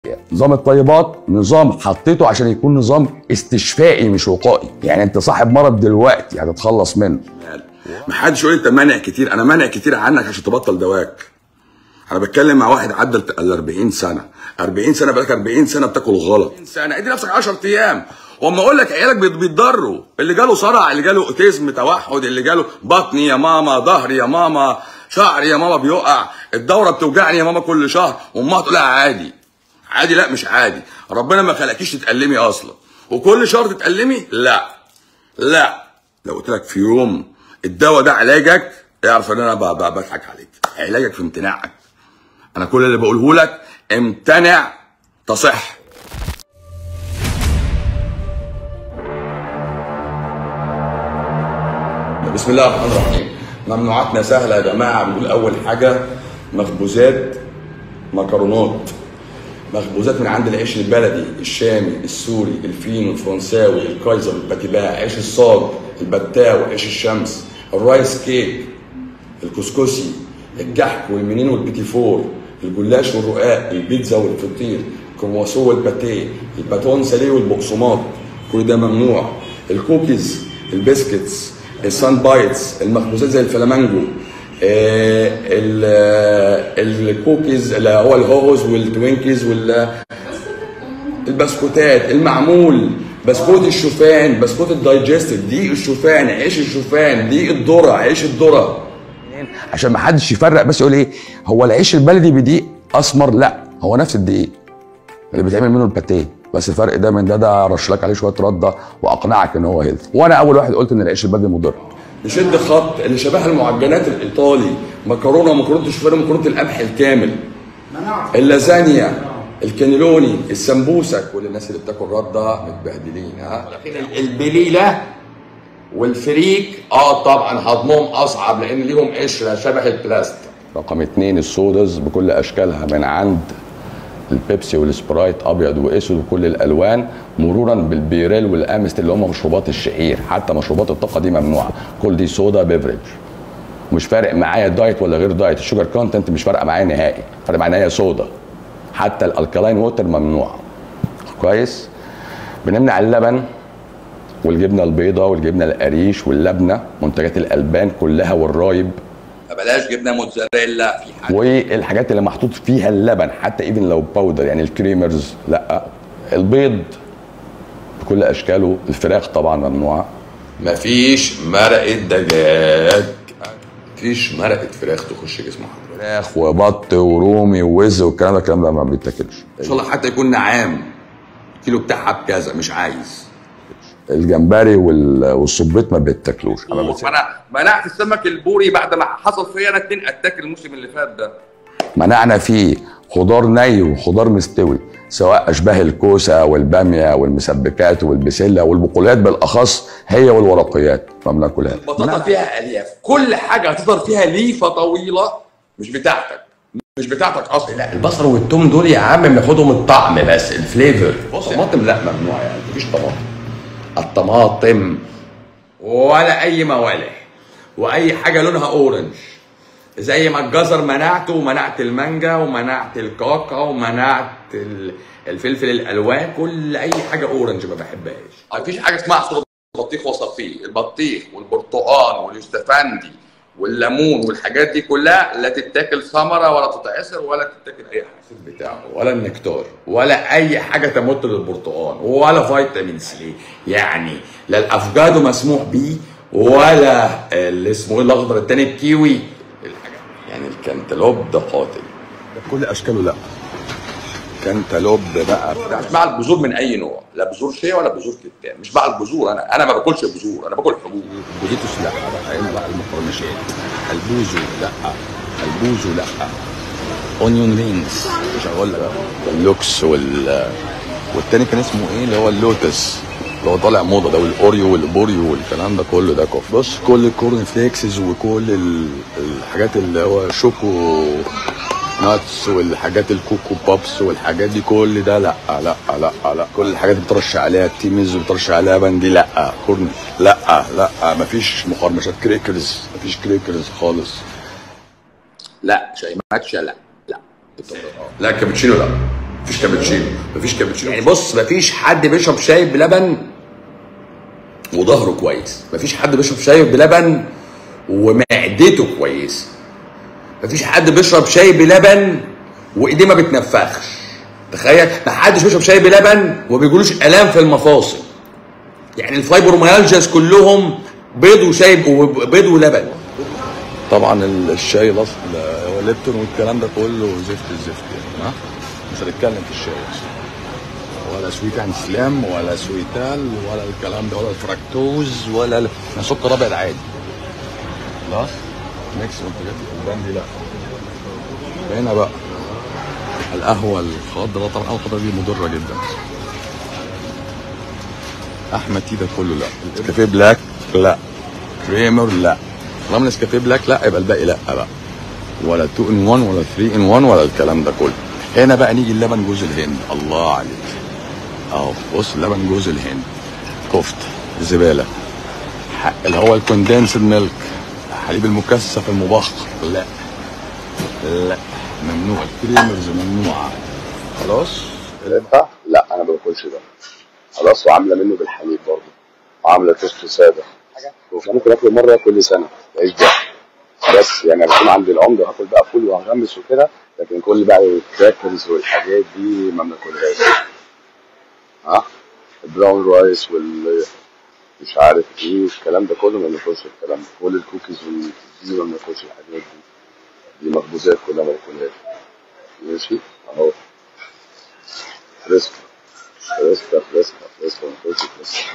نظام الطيبات نظام حطيته عشان يكون نظام استشفائي مش وقائي يعني انت صاحب مرض دلوقتي هتتخلص منه محدش يقول انت مانع كتير انا مانع كتير عنك عشان تبطل دواك انا بتكلم مع واحد عدى ال 40 سنه 40 سنه بقالك 40 سنه بتاكل غلط سنه ادي نفسك 10 ايام واما اقول لك عيالك بيت- بيتضروا اللي جاله صرع اللي جاله اوتيزم توحد اللي جاله بطني يا ماما ظهري يا ماما شعري يا ماما بيقع الدوره بتوجعني يا ماما كل شهر وامها تقول لها عادي عادي لا مش عادي ربنا ما خلقكيش تتألمي اصلا وكل شهر تتألمي لا لا لو قلت لك في يوم الدواء ده علاجك اعرف ان انا ب- ب- بضحك عليك علاجك في امتناعك انا كل اللي بقوله لك امتنع تصح بسم الله الرحمن الرحيم ممنوعاتنا سهله يا جماعه بنقول اول حاجه مخبوزات مكرونات مخبوزات من عند العيش البلدي الشامي السوري الفينو الفرنساوي الكايزر الباتيباع عيش الصاج البتاو عيش الشمس الرايس كيك الكسكسي الجحك والمنين والبيتي فور الجلاش والرقاق البيتزا والفطير الكرواسون والباتيه الباتون ساليه والبقسماط كل ده ممنوع الكوكيز البسكتس السان بايتس المخبوزات زي الفلامانجو آه، ال- آه، الكوكيز اللي هو الهوهوز والتوينكيز وال البسكوتات المعمول بسكوت الشوفان بسكوت الدايجستيف دقيق الشوفان عيش الشوفان دقيق الذره عيش الذره عشان ما حدش يفرق بس يقول ايه هو العيش البلدي بدقيق اسمر لا هو نفس الدقيق اللي بيتعمل منه الباتيه بس الفرق ده من ده ده رش لك عليه شويه رده واقنعك ان هو هيلث وانا اول واحد قلت ان العيش البلدي مضر نشد خط اللي شبه المعجنات الايطالي مكرونه مكرونه الشوفان ومكرونه القمح الكامل اللازانيا الكانيلوني السمبوسه كل الناس اللي بتاكل رده متبهدلين ها البليله والفريك اه طبعا هضمهم اصعب لان ليهم قشره شبه البلاستيك رقم اتنين السوداز بكل اشكالها من عند البيبسي والسبرايت ابيض واسود وكل الالوان مرورا بالبيريل والامست اللي هم مشروبات الشعير حتى مشروبات الطاقه دي ممنوعه كل دي صودا بيفرج مش فارق معايا دايت ولا غير دايت الشوجر كونتنت مش فارقه معايا نهائي فارق معايا إن هي صودا حتى الالكالاين ووتر ممنوع كويس بنمنع اللبن والجبنه البيضاء والجبنه القريش واللبنه منتجات الالبان كلها والرايب بلاش جبنه موتزاريلا في حاجه والحاجات اللي محطوط فيها اللبن حتى ايفن لو باودر يعني الكريمرز لا البيض بكل اشكاله الفراخ طبعا ممنوعه مفيش مرقه دجاج مفيش مرقه فراخ تخش جسم حضرتك فراخ وبط ورومي ووز والكلام ده الكلام ده ما بيتاكلش ان شاء الله حتى يكون نعام الكيلو بتاعها بكذا مش عايز الجمبري وال- والصبيط ما بيتاكلوش انا بس- انا منعت السمك البوري بعد ما حصل فيا انا اتنين اتاك الموسم اللي فات ده منعنا فيه خضار ني وخضار مستوي سواء اشباه الكوسه والباميه والمسبكات والبسله والبقوليات بالاخص هي والورقيات ما بناكلهاش البطاطا فيها الياف كل حاجه هتظهر فيها ليفه طويله مش بتاعتك مش بتاعتك اصلا لا البصل والثوم دول يا عم بناخدهم الطعم بس الفليفر بص طماطم لا ممنوع يعني مفيش طماطم الطماطم ولا اي موالح واي حاجه لونها اورنج زي ما الجزر منعته ومنعت المانجا ومنعت الكاكا ومنعت ال- الفلفل الالوان كل اي حاجه اورنج ما بحبهاش مفيش حاجه اسمها عصير بطيخ وصفيه البطيخ والبرتقال واليوستفندي والليمون والحاجات دي كلها لا تتاكل ثمره ولا تتعصر ولا تتاكل اي حاجه بتاعه ولا النكتار ولا اي حاجه تمت للبرتقال ولا فيتامين سي يعني لا الافوكادو مسموح بيه ولا اللي اسمه ايه الاخضر التاني الكيوي الحاجات يعني الكنتالوب ده قاتل كل اشكاله لا كانتالوب بقى مش مع البذور من اي نوع لا بذور شيا ولا بذور كتان مش مع البذور انا انا ما باكلش بذور انا باكل حبوب بوزيتوس لا بقى هنا بقى المقرمشات البوزو لا البوزو لا اونيون رينجز مش هقول لك بقى اللوكس وال والتاني كان اسمه ايه اللي هو اللوتس اللي هو طالع موضه ده والاوريو والبوريو والكلام ده كله ده كوف بص كل الكورن فليكسز وكل ال- الحاجات اللي هو شوكو ناتس والحاجات الكوكو بابس والحاجات دي كل ده لا لا لا لا كل الحاجات اللي بترش عليها تيمز وبترش عليها بندي لا كورن لا لا مفيش مقرمشات كريكرز مفيش كريكرز خالص لا شاي ماتشا لا لا لا كابتشينو لا مفيش كابتشينو مفيش كابتشينو يعني بص مفيش حد بيشرب شاي بلبن وظهره كويس مفيش حد بيشرب شاي بلبن ومعدته كويسه مفيش حد بيشرب شاي بلبن وايديه ما بتنفخش تخيل ما حدش بيشرب شاي بلبن وما بيجيلوش الام في المفاصل يعني الفايبروميالجياز كلهم بيض وشاي بيض ولبن طبعا الشاي الاصل هو ليبتون والكلام ده كله زفت الزفت يعني ها مش هنتكلم في الشاي اصلا ولا سويت عن سلام ولا سويتال ولا الكلام ده ولا الفراكتوز ولا ال- يعني سكر ابيض عادي خلاص ميكس منتجات الالبان دي لا هنا بقى القهوه الخضراء طبعا القهوه الخضراء دي مضره جدا احمد تي ده كله لا نسكافيه بلاك لا كريمر لا طالما نسكافيه بلاك لا يبقى الباقي لا بقى ولا 2 ان 1 ولا 3 ان 1 ولا الكلام ده كله هنا بقى نيجي اللبن جوز الهند الله عليك اهو بص لبن جوز الهند كفت زباله ح- اللي هو الكوندنسد ميلك حليب المكثف المبخر لا لا ممنوع الكريمرز ممنوعه خلاص ينفع؟ لا انا ما باكلش ده خلاص وعامله منه بالحليب برضه وعامله توست ساده وممكن اكله مره كل سنه العيش ده بس يعني بكون عند العمده هاكل بقى فول وهغمس وكده لكن كل بقى الكراكرز والحاجات دي ما بناكلهاش ها البراون رايس وال مش عارف ايه الكلام ده كله ما بناكلش الكلام ده كل الكوكيز والدي ما بناكلش الحاجات دي دي مخبوزات كلها ما بناكلهاش ماشي اهو فريسكا فريسكا فريسكا فريسكا ما بناكلش فريسكا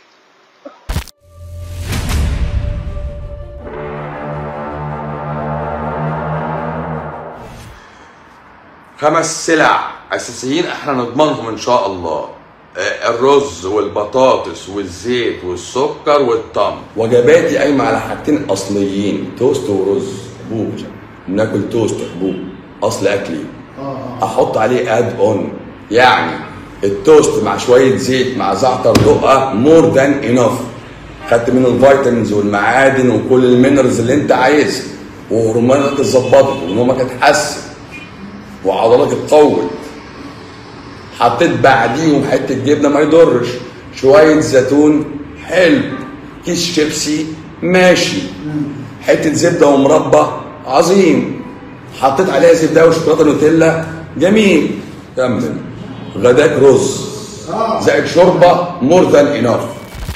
خمس سلع اساسيين احنا نضمنهم ان شاء الله آه، الرز والبطاطس والزيت والسكر والتمر وجباتي قايمه على حاجتين اصليين توست ورز بوب ناكل توست بوب اصل اكلي احط عليه اد اون يعني التوست مع شويه زيت مع زعتر دقه مور ذان انف خدت منه الفيتامينز والمعادن وكل المينرالز اللي انت عايزها وهرموناتك اتظبطت ونومك اتحسن وعضلاتك اتقوت حطيت بعديهم حته جبنه ما يضرش شويه زيتون حلو كيس شيبسي ماشي حته زبده ومربى عظيم حطيت عليها زبده وشوكولاته نوتيلا جميل كمل غداك رز زائد شوربه مور ذان انف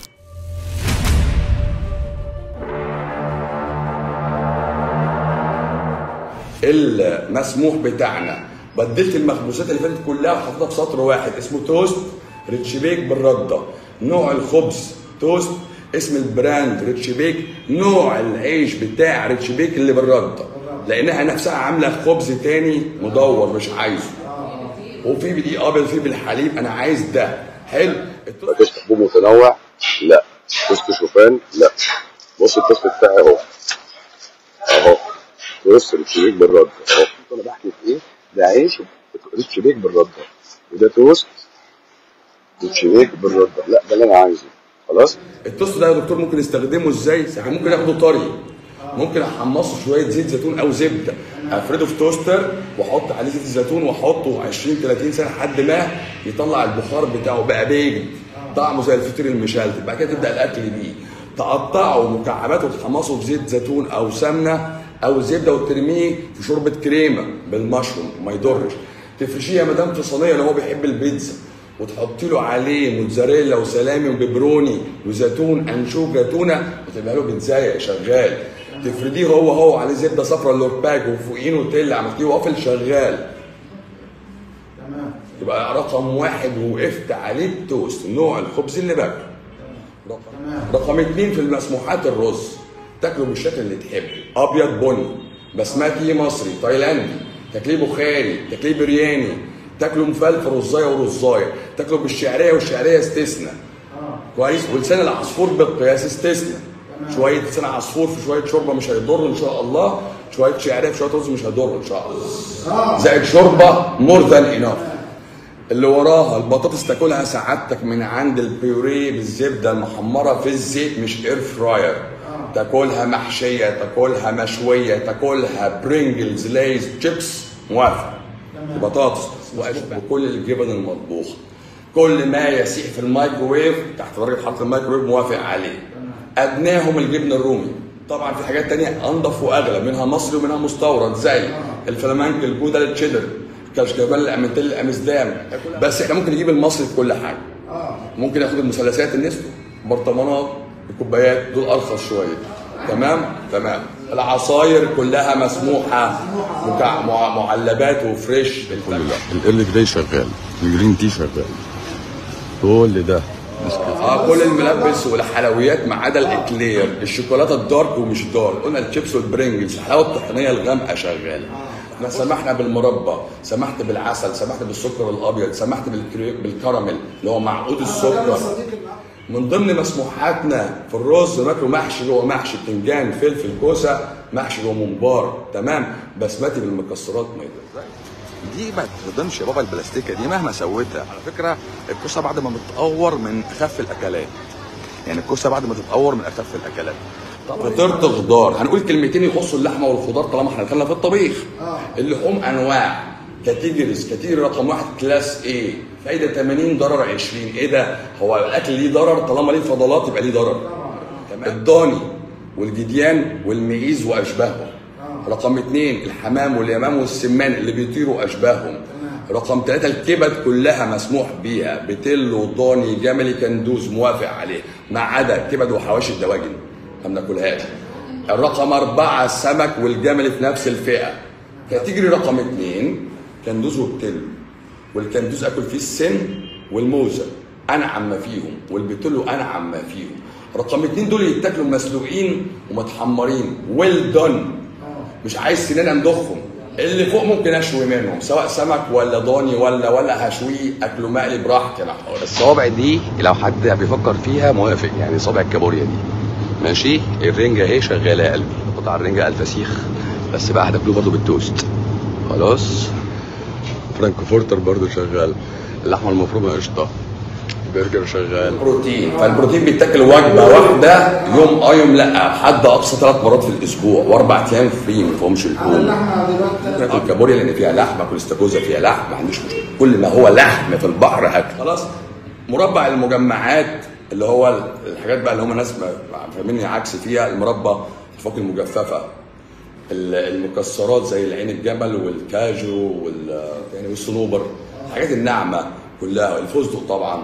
المسموح بتاعنا بدلت المخبوزات اللي فاتت كلها وحطيتها في سطر واحد اسمه توست ريتش بيك بالرده نوع الخبز توست اسم البراند ريتش بيك نوع العيش بتاع ريتش بيك اللي بالرده لانها نفسها عامله خبز تاني مدور مش عايزه وفي بدقيق ابيض وفي بالحليب انا عايز ده حلو التوست توست حبوب متنوع لا توست شوفان لا بص التوست بتاعي اهو اهو توست ريتش بيك بالرده اهو شوف انا بحكي في ايه ده عيش ريتش بيك بالرده وده توست ريتش بيك بالرده لا ده اللي انا عايزه خلاص التوست ده يا دكتور ممكن استخدمه ازاي؟ يعني ممكن اخده طري ممكن احمصه شويه زيت زيتون او زبده افرده في توستر واحط عليه زيت الزيتون واحطه 20 30 سنه لحد ما يطلع البخار بتاعه بقى بيجد طعمه زي الفطير المشلتت بعد كده تبدا الاكل بيه تقطعه مكعبات وتحمصه في زيت زيتون او سمنه او زبده وترميه في شوربه كريمه بالمشروم ما يضرش تفرشيه يا مدام في صينيه لو هو بيحب البيتزا وتحطي له عليه موتزاريلا وسلامي وبيبروني وزيتون انشوجه تونه وتبقى له بيتزايه شغال تفرديه هو هو عليه زبده صفرا لورباج وفوقيه نوتيلا عملتيه وافل شغال يبقى رقم واحد ووقفت عليه التوست نوع الخبز اللي باكله رقم رقم اتنين في المسموحات الرز تاكله بالشكل اللي تحبه ابيض بني بسمتي مصري تايلاندي تاكليه بخاري تاكليه برياني تاكله مفلفل رزايه ورزايه تاكله بالشعريه والشعريه استثناء كويس ولسان العصفور بالقياس استثناء شويه لسان عصفور في شويه شوربه مش هيضر ان شاء الله شويه شعريه في شويه رز مش هيضر ان شاء الله زائد شوربه مور ذان انف اللي وراها البطاطس تاكلها سعادتك من عند البيوريه بالزبده المحمره في الزيت مش اير فراير تاكلها محشيه تاكلها مشويه تاكلها برينجلز ليز شيبس موافق البطاطس واشبه بكل الجبن المطبوخه كل ما يسيح في الميكروويف تحت درجه حراره الميكروويف موافق عليه ادناهم الجبن الرومي طبعا في حاجات تانية انضف واغلى منها مصري ومنها مستورد زي الفلامنك الجوده التشيدر كاشكابال الامنتيل الامستام بس احنا ممكن نجيب المصري في كل حاجه ممكن ياخد المثلثات النسبة برطمانات الكوبايات دول ارخص شويه تمام تمام العصاير كلها مسموحه مكع... مع... معلبات وفريش كل ده الايرلي جراي شغال الجرين تي شغال كل ده اه كل الملبس والحلويات ما عدا الاكلير الشوكولاته الدارك ومش دارك قلنا الشيبس والبرينجلز الحلاوه الطحينيه الغامقه شغاله احنا سمحنا بالمربى سمحت بالعسل سمحت بالسكر الابيض سمحت بالكري- بالكراميل اللي هو معقود السكر من ضمن مسموحاتنا في الرز ناكله محشي جوه محشي بتنجان فلفل كوسه محشي جوه ممبار تمام بسمتي بالمكسرات ما يقدر دي ما تهضمش يا بابا البلاستيكه دي مهما سويتها على فكره الكوسه بعد ما بتقور من اخف الاكلات يعني الكوسه بعد ما تتقور من اخف الاكلات فطرت خضار هنقول كلمتين يخصوا اللحمه والخضار طالما احنا دخلنا في الطبيخ اللحوم انواع كاتيجوريز كاتيجوري رقم واحد كلاس ايه فايده 80 ضرر 20 ايه ده هو الاكل ليه ضرر طالما ليه فضلات يبقى ليه ضرر تمام الضاني والجديان والمعيز واشباههم رقم اثنين الحمام واليمام والسمان اللي بيطيروا اشباههم رقم ثلاثة الكبد كلها مسموح بيها بتلو ضاني جملي كندوز موافق عليه ما عدا كبد وحواشي الدواجن ما بناكلهاش الرقم أربعة السمك والجمل في نفس الفئة كاتيجوري رقم اثنين كندوز وبتلو والكندوز اكل فيه السن والموزه انعم ما فيهم والبتلو انعم ما فيهم رقم اتنين دول يتاكلوا مسلوقين ومتحمرين ويل دون مش عايز سنان امضخهم اللي فوق ممكن اشوي منهم سواء سمك ولا ضاني ولا ولا هشويه اكله مقلي براحتي انا حر الصوابع دي لو حد بيفكر فيها موافق يعني صابع الكابوريا دي ماشي الرنجه اهي شغاله يا قلبي قطع الرنجه الفسيخ بس بقى هتاكلوه برضه بالتوست خلاص فرانكفورتر برضه شغال اللحمه المفرومه قشطه برجر شغال بروتين فالبروتين بيتاكل وجبه واحده يوم اه يوم لا حد اقصى ثلاث مرات في الاسبوع واربع ايام فري ما فيهمش لحوم اللحمه دلوقتي ناكل كابوريا لان فيها لحمه اكل استاكوزا فيها لحم ما عنديش مشكله كل ما هو لحم في البحر هاكل خلاص مربع المجمعات اللي هو الحاجات بقى اللي هم ناس ما- فاهميني عكس فيها المربى الفواكه المجففه ال- المكسرات زي العين الجمل والكاجو وال يعني والصنوبر الحاجات الناعمه كلها الفستق طبعا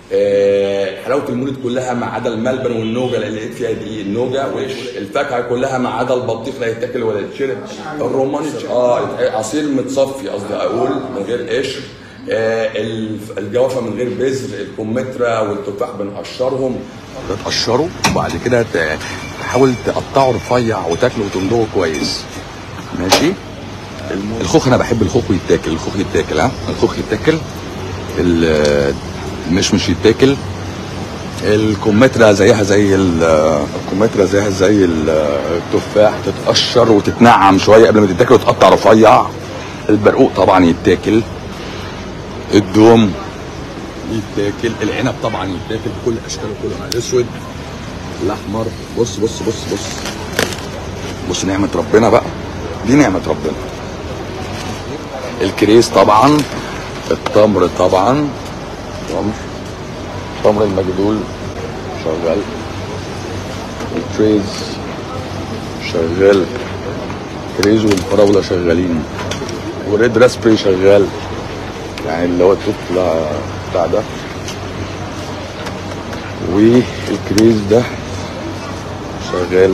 آه، حلاوه المولد كلها ما عدا الملبن والنوجه اللي لقيت فيها دي النوجه والفاكهه كلها ما عدا البطيخ لا يتاكل ولا يتشرب الرمان يتشرب. اه عصير متصفي قصدي اقول من غير قشر آه، الف- الجوافه من غير بذر الكمثرى والتفاح بنقشرهم تقشره وبعد كده ت- تحاول تقطعه رفيع وتاكله وتمضغه كويس ماشي الخوخ انا بحب الخوخ يتاكل الخوخ يتاكل ها الخوخ يتاكل ال- المشمش يتاكل الكمثرى زيها زي ال- الكمثرى زيها زي ال- التفاح تتقشر وتتنعم شويه قبل ما تتاكل وتقطع رفيع البرقوق طبعا يتاكل الدوم يتاكل العنب طبعا يتاكل بكل اشكاله كلها الاسود الاحمر بص بص بص بص بص نعمه ربنا بقى دي نعمه ربنا الكريس طبعا التمر طبعا تمر تمر المجدول شغال التريز شغال الكريز والفراوله شغالين والريد راسبري شغال يعني اللي هو التوت بتاع بتاع ده والكريز ده شغال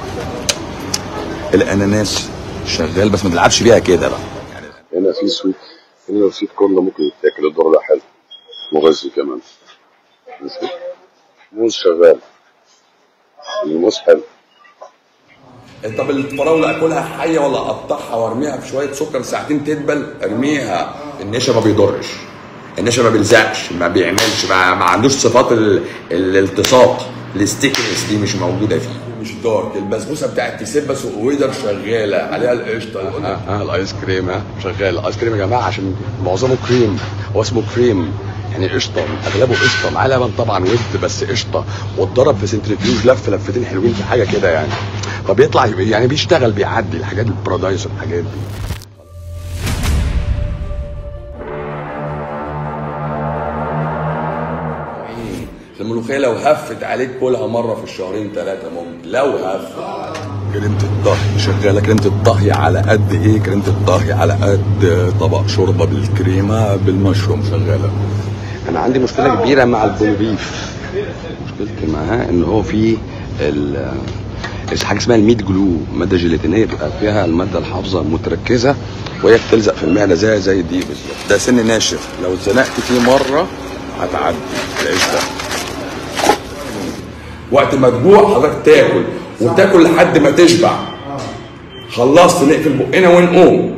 الاناناس شغال بس ما تلعبش بيها كده بقى هنا في سويت هنا السويت كورن ممكن يتاكل الدور ده حلو مغذي كمان ماشي موز شغال الموز حلو طب الفراوله اكلها حيه ولا اقطعها وارميها في شويه سكر ساعتين تدبل ارميها النشا ما بيضرش النشا ما بيلزقش ما بيعملش ما, ما عندوش صفات ال... الالتصاق الستيكنس دي مش موجوده فيه مش دارك البسبوسه بتاعت تسبس وويدر شغاله عليها القشطه اه, آه الايس كريم ها شغال الايس كريم يا جماعه عشان معظمه كريم هو اسمه كريم يعني قشطه اغلبه قشطه معاه لبن طبعا ود بس قشطه واتضرب في سنتريفيوج لف لفتين حلوين في حاجه كده يعني فبيطلع يعني بيشتغل بيعدي الحاجات البارادايس والحاجات دي الملوخيه لو هفت عليك كلها مره في الشهرين ثلاثه ممكن لو هفت كريمة الطهي شغالة كريمة الطهي على قد ايه كريمة الطهي على قد طبق شوربة بالكريمة بالمشروم شغالة انا عندي مشكله كبيره مع البولوبيف مشكلتي معاه ان هو فيه ال حاجه اسمها الميت جلو ماده جيلاتينيه بيبقى فيها الماده الحافظه متركزه وهي بتلزق في المعده زي زي دي بالظبط ده سن ناشف لو اتزنقت فيه مرة هتعدي العيش ده وقت ما تجوع حضرتك تاكل وتاكل لحد ما تشبع خلصت نقفل بقنا ونقوم